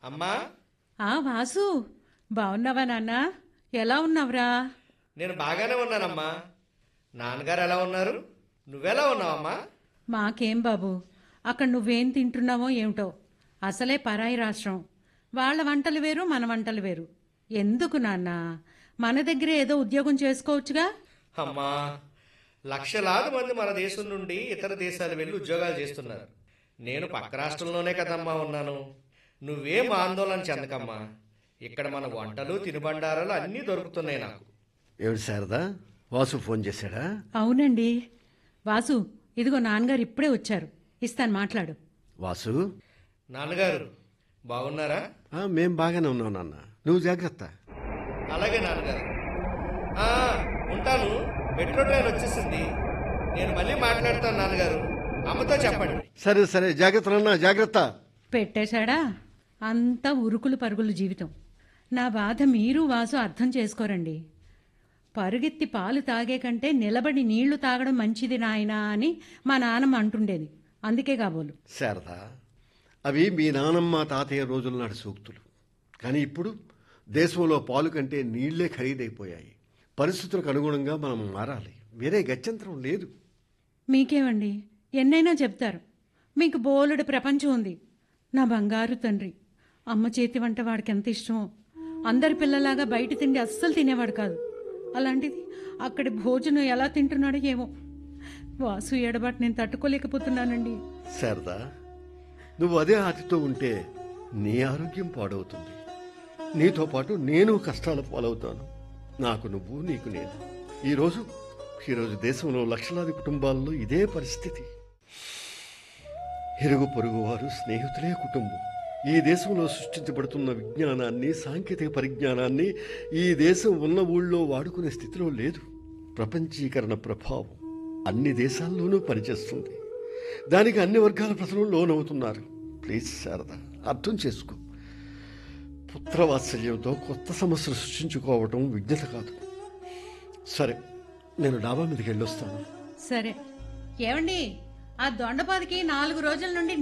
అమ్మా ఆ వాసు బాగున్నావా నాన్న ఎలా ఉన్నావురా నేను బాగానే ఉన్నానమ్మా నాన్నగారు ఎలా ఉన్నారు నువ్వెలా ఉన్నావమ్మా మాకేం బాబు అక్కడ నువ్వేం తింటున్నావో ఏమిటో అసలే పరాయి రాష్ట్రం వాళ్ళ వంటలు వేరు మన వంటలు వేరు ఎందుకు నాన్న మన దగ్గరే ఏదో ఉద్యోగం చేసుకోవచ్చుగా అమ్మా లక్షలాది మంది మన దేశం నుండి ఇతర దేశాలు వెళ్ళి ఉద్యోగాలు చేస్తున్నారు నేను పక్క రాష్ట్రంలోనే కదమ్మా ఉన్నాను నువ్వేం ఆందోళన చెందకమ్మా ఇక్కడ మన వంటలు తినుబండారాలు అన్నీ దొరుకుతున్నాయి నాకు ఏమిటి శారదా వాసు ఫోన్ చేశాడా అవునండి వాసు ఇదిగో నాన్నగారు ఇప్పుడే వచ్చారు ఇస్తాను మాట్లాడు వాసు నాన్నగారు బాగున్నారా ఆ, మేం బాగానే ఉన్నాం నాన్న నువ్వు జాగ్రత్త అలాగే నాన్నగారు ఆ, ఉంటాను మెట్రో ట్రైన్ వచ్చేసింది నేను మళ్ళీ మాట్లాడతాను నాన్నగారు అమ్మతో చెప్పండి సరే సరే జాగ్రత్త నాన్న జాగ్రత్త పెట్టేశాడా అంతా ఉరుకులు పరుగులు జీవితం నా బాధ మీరు వాసు అర్థం చేసుకోరండి పరుగెత్తి పాలు తాగే కంటే నిలబడి నీళ్లు తాగడం మంచిది నాయనా అని మా నాన్నమ్మ అంటుండేది అందుకే కాబోలు శారదా అవి మీ నానమ్మ తాతయ్య రోజుల నాటి సూక్తులు కానీ ఇప్పుడు దేశంలో పాలు కంటే నీళ్లే ఖరీదైపోయాయి పరిస్థితులకు అనుగుణంగా మనం మారాలి వేరే గత్యంతరం లేదు మీకేమండి ఎన్నైనా చెప్తారు మీకు బోలెడు ప్రపంచం ఉంది నా బంగారు తండ్రి అమ్మ చేతి వంట వాడికి ఎంత ఇష్టమో అందరి పిల్లలాగా బయట తిండి అస్సలు తినేవాడు కాదు అలాంటిది అక్కడి భోజనం ఎలా తింటున్నాడో ఏమో వాసు ఎడబాటు నేను తట్టుకోలేకపోతున్నానండి శారదా నువ్వు అదే ఆతితో ఉంటే నీ ఆరోగ్యం పాడవుతుంది నీతో పాటు నేను కష్టాల పాలవుతాను నాకు నువ్వు నీకు నేను ఈరోజు ఈరోజు దేశంలో లక్షలాది కుటుంబాల్లో ఇదే పరిస్థితి ఇరుగు పొరుగు వారు స్నేహితులే కుటుంబం ఈ దేశంలో సృష్టించబడుతున్న విజ్ఞానాన్ని సాంకేతిక పరిజ్ఞానాన్ని ఈ దేశం ఉన్న ఊళ్ళో వాడుకునే స్థితిలో లేదు ప్రపంచీకరణ ప్రభావం అన్ని దేశాల్లోనూ పనిచేస్తుంది దానికి అన్ని వర్గాల ప్రజలు లోనవుతున్నారు ప్లీజ్ శారద అర్థం చేసుకో పుత్రవాత్సల్యంతో కొత్త సమస్యలు సృష్టించుకోవటం విజ్ఞత కాదు సరే నేను డాబా మీదకి వెళ్ళొస్తాను సరే ఏమండి ఆ దొండపాదికి నాలుగు రోజుల నుండి